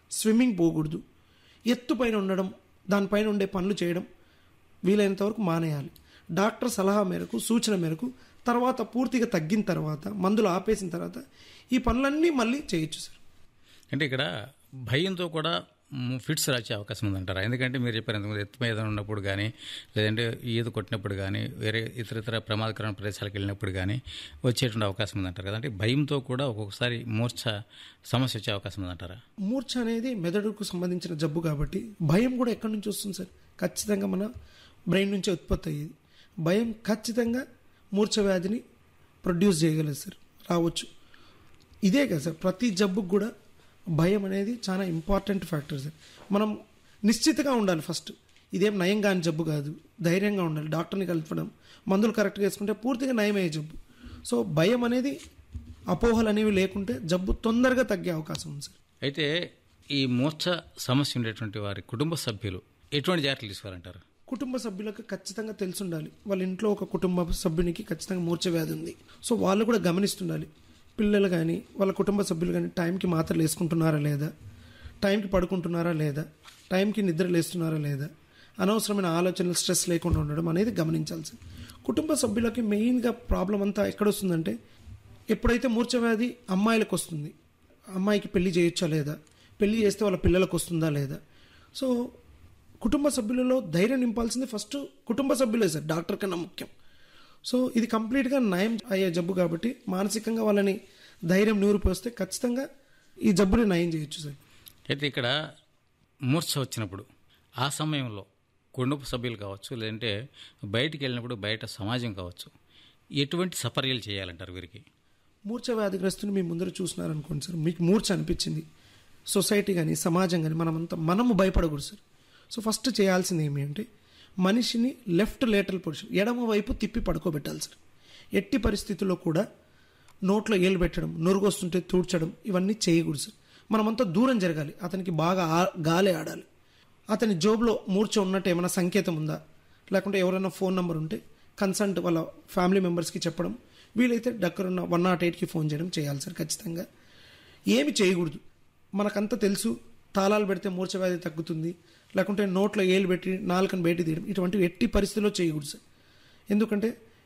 swimming పోకూడదు ఎత్తు పైన ఉండడం దానిపైన ఉండే పనులు చేయడం వీలైనంత వరకు మానేయాలి డాక్టర్ సలహా మేరకు సూచన మేరకు తర్వాత పూర్తిగా తగ్గిన తర్వాత మందులు ఆపేసిన తర్వాత ఈ పనులన్నీ మళ్ళీ చేయొచ్చు సార్ అంటే ఇక్కడ భయంతో కూడా మ్, ఫిట్స్ రాచే అవకాశం ఉందంటారా ఎందుకంటే మీరు చెప్పారు ఇంతకుముందు ఎత్తు మీద ఉన్నప్పుడు కానీ లేదంటే ఈత కొట్టినప్పుడు కానీ వేరే ఇతర ఇతర ప్రమాదకరమైన ప్రదేశాలకు వెళ్ళినప్పుడు కానీ వచ్చేటువంటి అవకాశం ఉందంటారు కదా అంటే భయంతో కూడా ఒక్కొక్కసారి మూర్ఛ సమస్య వచ్చే అవకాశం ఉందంటారా మూర్ఛ అనేది మెదడుకు సంబంధించిన జబ్బు కాబట్టి భయం కూడా ఎక్కడి నుంచి వస్తుంది సార్ ఖచ్చితంగా మన బ్రెయిన్ నుంచే ఉత్పత్తి అయ్యేది భయం ఖచ్చితంగా మూర్ఛ వ్యాధిని ప్రొడ్యూస్ చేయగలదు సార్ రావచ్చు ఇదే కదా సార్ ప్రతి జబ్బుకు కూడా భయం అనేది చాలా ఇంపార్టెంట్ ఫ్యాక్టర్ సార్ మనం నిశ్చితగా ఉండాలి ఫస్ట్ ఇదేం నయం కాని జబ్బు కాదు ధైర్యంగా ఉండాలి డాక్టర్ని కలపడం మందులు కరెక్ట్గా వేసుకుంటే పూర్తిగా నయమయ్యే జబ్బు సో భయం అనేది అపోహలు అనేవి లేకుంటే జబ్బు తొందరగా తగ్గే అవకాశం ఉంది సార్ అయితే ఈ మూర్ఛ సమస్య ఉండేటువంటి వారి కుటుంబ సభ్యులు ఎటువంటి జాగ్రత్తలు తీసుకోవాలంటారు కుటుంబ సభ్యులకు ఖచ్చితంగా తెలిసి ఉండాలి వాళ్ళ ఇంట్లో ఒక కుటుంబ సభ్యునికి ఖచ్చితంగా మూర్ఛ వ్యాధి ఉంది సో వాళ్ళు కూడా గమనిస్తుండాలి పిల్లలు కానీ వాళ్ళ కుటుంబ సభ్యులు కానీ టైంకి మాత్రలు వేసుకుంటున్నారా లేదా టైంకి పడుకుంటున్నారా లేదా టైంకి నిద్ర లేస్తున్నారా లేదా అనవసరమైన ఆలోచనలు స్ట్రెస్ లేకుండా ఉండడం అనేది గమనించాల్సి కుటుంబ సభ్యులకి మెయిన్గా ప్రాబ్లం అంతా ఎక్కడొస్తుందంటే ఎప్పుడైతే మూర్ఛ వ్యాధి అమ్మాయిలకు వస్తుంది అమ్మాయికి పెళ్లి చేయొచ్చా లేదా పెళ్లి చేస్తే వాళ్ళ పిల్లలకు వస్తుందా లేదా సో కుటుంబ సభ్యులలో ధైర్యం నింపాల్సింది ఫస్ట్ కుటుంబ సభ్యులే సార్ డాక్టర్ కన్నా ముఖ్యం సో ఇది కంప్లీట్గా నయం అయ్యే జబ్బు కాబట్టి మానసికంగా వాళ్ళని ధైర్యం నూరిపోస్తే ఖచ్చితంగా ఈ జబ్బుని నయం చేయొచ్చు సార్ అయితే ఇక్కడ మూర్ఛ వచ్చినప్పుడు ఆ సమయంలో కుటుంబ సభ్యులు కావచ్చు లేదంటే బయటికి వెళ్ళినప్పుడు బయట సమాజం కావచ్చు ఎటువంటి సపర్యలు చేయాలంటారు వీరికి మూర్ఛ వ్యాధిగ్రస్తుని మీ ముందర చూసినారనుకోండి సార్ మీకు మూర్ఛ అనిపించింది సొసైటీ కానీ సమాజం కానీ మనమంతా మనము భయపడకూడదు సార్ సో ఫస్ట్ చేయాల్సింది ఏమి అంటే మనిషిని లెఫ్ట్ లేటరల్ పొజిషన్ ఎడమ వైపు తిప్పి పడుకోబెట్టాలి సార్ ఎట్టి పరిస్థితుల్లో కూడా నోట్లో ఏలు పెట్టడం నొరుగు వస్తుంటే తూడ్చడం ఇవన్నీ చేయకూడదు సార్ మనమంతా దూరం జరగాలి అతనికి బాగా ఆ- గాలి ఆడాలి అతని జోబులో మూర్ఛ ఉన్నట్టు ఏమైనా సంకేతం ఉందా లేకుంటే ఎవరైనా ఫోన్ నెంబర్ ఉంటే కన్సల్ట్ వాళ్ళ ఫ్యామిలీ మెంబర్స్కి చెప్పడం వీలైతే దగ్గరున్న వన్ నాట్ ఎయిట్కి ఫోన్ చేయడం చేయాలి సార్ ఖచ్చితంగా ఏమి చేయకూడదు మనకంతా తెలుసు తాళాలు పెడితే మూర్ఛ వ్యాధి తగ్గుతుంది లేకుంటే నోట్లో ఏలు పెట్టి నాలుకను బయట తీయడం ఇటువంటివి ఎట్టి పరిస్థితుల్లో చేయకూడదు సార్ ఎందుకంటే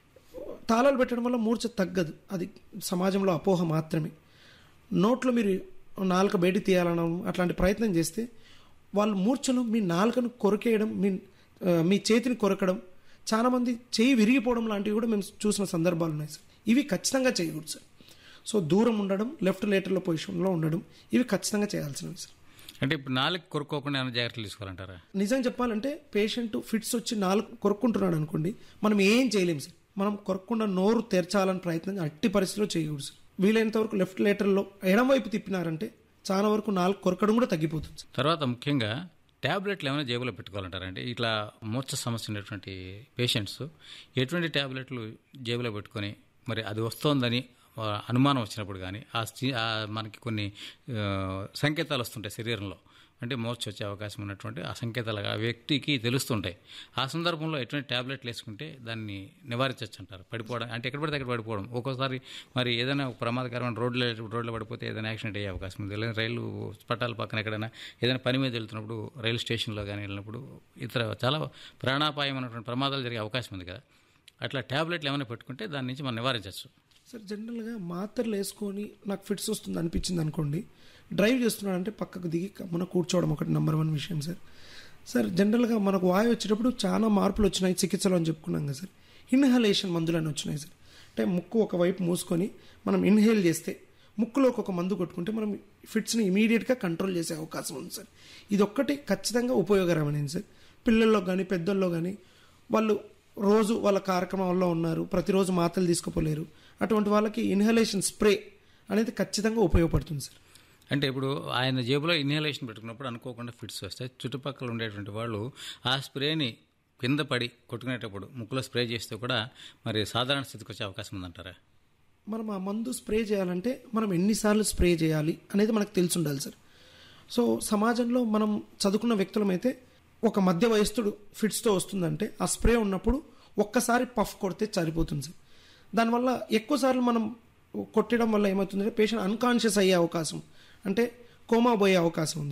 తాళాలు పెట్టడం వల్ల మూర్ఛ తగ్గదు అది సమాజంలో అపోహ మాత్రమే నోట్లో మీరు నాలుక బయట తీయాలనడం అట్లాంటి ప్రయత్నం చేస్తే వాళ్ళు మూర్ఛలో మీ నాలుకను కొరికేయడం మీ ఆ, మీ చేతిని కొరకడం చాలామంది చేయి విరిగిపోవడం లాంటివి కూడా మేము చూసిన సందర్భాలు ఉన్నాయి సార్ ఇవి ఖచ్చితంగా చేయకూడదు సార్ సో దూరం ఉండడం లెఫ్ట్ లేటర్లో పొజిషన్లో ఉండడం ఇవి ఖచ్చితంగా చేయాల్సినవి సార్ అంటే ఇప్పుడు నాలుగు కొరుక్కోకుండా ఏమైనా జాగ్రత్తలు తీసుకోవాలంటారా నిజం చెప్పాలంటే పేషెంట్ ఫిట్స్ వచ్చి నాలుగు కొరుక్కుంటున్నాడు అనుకోండి మనం ఏం చేయలేం సార్ మనం కొరకుండా నోరు తెరచాలని ప్రయత్నం అట్టి పరిస్థితిలో చేయకూడదు సార్ వీలైనంత వరకు లెఫ్ట్ లేటర్లో ఎడం వైపు తిప్పినారంటే చాలా వరకు నాలుగు కొరకడం కూడా తగ్గిపోతుంది సార్ తర్వాత ముఖ్యంగా ట్యాబ్లెట్లు ఏమైనా జేబులో పెట్టుకోవాలంటారంటే ఇట్లా మూర్ఛ సమస్య ఉన్నటువంటి పేషెంట్స్ ఎటువంటి ట్యాబ్లెట్లు జేబులో పెట్టుకొని మరి అది వస్తోందని ఆ, అనుమానం వచ్చినప్పుడు కానీ ఆ స్థి- ఆ మనకి కొన్ని ఆ, సంకేతాలు వస్తుంటాయి శరీరంలో అంటే మూర్ఛ వచ్చే అవకాశం ఉన్నటువంటి ఆ సంకేతాలు ఆ వ్యక్తికి తెలుస్తుంటాయి ఆ సందర్భంలో ఎటువంటి ట్యాబ్లెట్లు వేసుకుంటే దాన్ని నివారించవచ్చు అంటారు పడిపోవడం అంటే ఎక్కడ పడితే అక్కడ పడిపోవడం ఒక్కోసారి మరి ఏదైనా ఒక ప్రమాదకరమైన రోడ్లో రోడ్లో పడిపోతే ఏదైనా యాక్సిడెంట్ అయ్యే అవకాశం ఉంది లేదా రైలు పట్టాల పక్కన ఎక్కడైనా ఏదైనా పని మీద వెళ్తున్నప్పుడు రైలు స్టేషన్లో కానీ వెళ్ళినప్పుడు ఇతర చాలా ప్రాణాపాయమైనటువంటి ప్రమాదాలు జరిగే అవకాశం ఉంది కదా అట్లా ట్యాబ్లెట్లు ఏమైనా పెట్టుకుంటే దాని నుంచి మనం నివారించవచ్చు సార్ జనరల్గా మాత్రలు వేసుకొని నాకు ఫిట్స్ వస్తుంది అనిపించింది అనుకోండి డ్రైవ్ చేస్తున్నాడంటే పక్కకు దిగి మన కూర్చోవడం ఒకటి నెంబర్ వన్ విషయం సార్ సార్ జనరల్గా మనకు వాయు వచ్చేటప్పుడు చాలా మార్పులు వచ్చినాయి చికిత్సలో అని చెప్పుకున్నాం కదా సార్ ఇన్హలేషన్ మందులు అని వచ్చినాయి సార్ అంటే ముక్కు ఒకవైపు మూసుకొని మనం ఇన్హేల్ చేస్తే ముక్కులోకి ఒక మందు కొట్టుకుంటే మనం ఫిట్స్ని ఇమీడియట్గా కంట్రోల్ చేసే అవకాశం ఉంది సార్ ఇది ఒక్కటి ఖచ్చితంగా ఉపయోగకరమైనది సార్ పిల్లల్లో కానీ పెద్దల్లో కానీ వాళ్ళు రోజు వాళ్ళ కార్యక్రమంలో ఉన్నారు ప్రతిరోజు మాత్రలు తీసుకోపోలేరు అటువంటి వాళ్ళకి ఇన్హలేషన్ స్ప్రే అనేది ఖచ్చితంగా ఉపయోగపడుతుంది సార్ అంటే ఇప్పుడు ఆయన జేబులో ఇన్హలేషన్ పెట్టుకున్నప్పుడు అనుకోకుండా ఫిట్స్ వస్తాయి చుట్టుపక్కల ఉండేటువంటి వాళ్ళు ఆ స్ప్రేని కింద పడి కొట్టుకునేటప్పుడు ముక్కులో స్ప్రే చేస్తే కూడా మరి సాధారణ స్థితికి వచ్చే అవకాశం ఉందంటారా మనం ఆ మందు స్ప్రే చేయాలంటే మనం ఎన్నిసార్లు స్ప్రే చేయాలి అనేది మనకు తెలిసి ఉండాలి సార్ సో సమాజంలో మనం చదువుకున్న వ్యక్తులమైతే ఒక మధ్య వయస్కుడు ఫిట్స్తో వస్తుందంటే ఆ స్ప్రే ఉన్నప్పుడు ఒక్కసారి పఫ్ కొడితే సరిపోతుంది సార్ దానివల్ల ఎక్కువసార్లు మనం కొట్టడం వల్ల ఏమవుతుందంటే పేషెంట్ అన్కాన్షియస్ అయ్యే అవకాశం అంటే కోమా పోయే అవకాశం ఉంది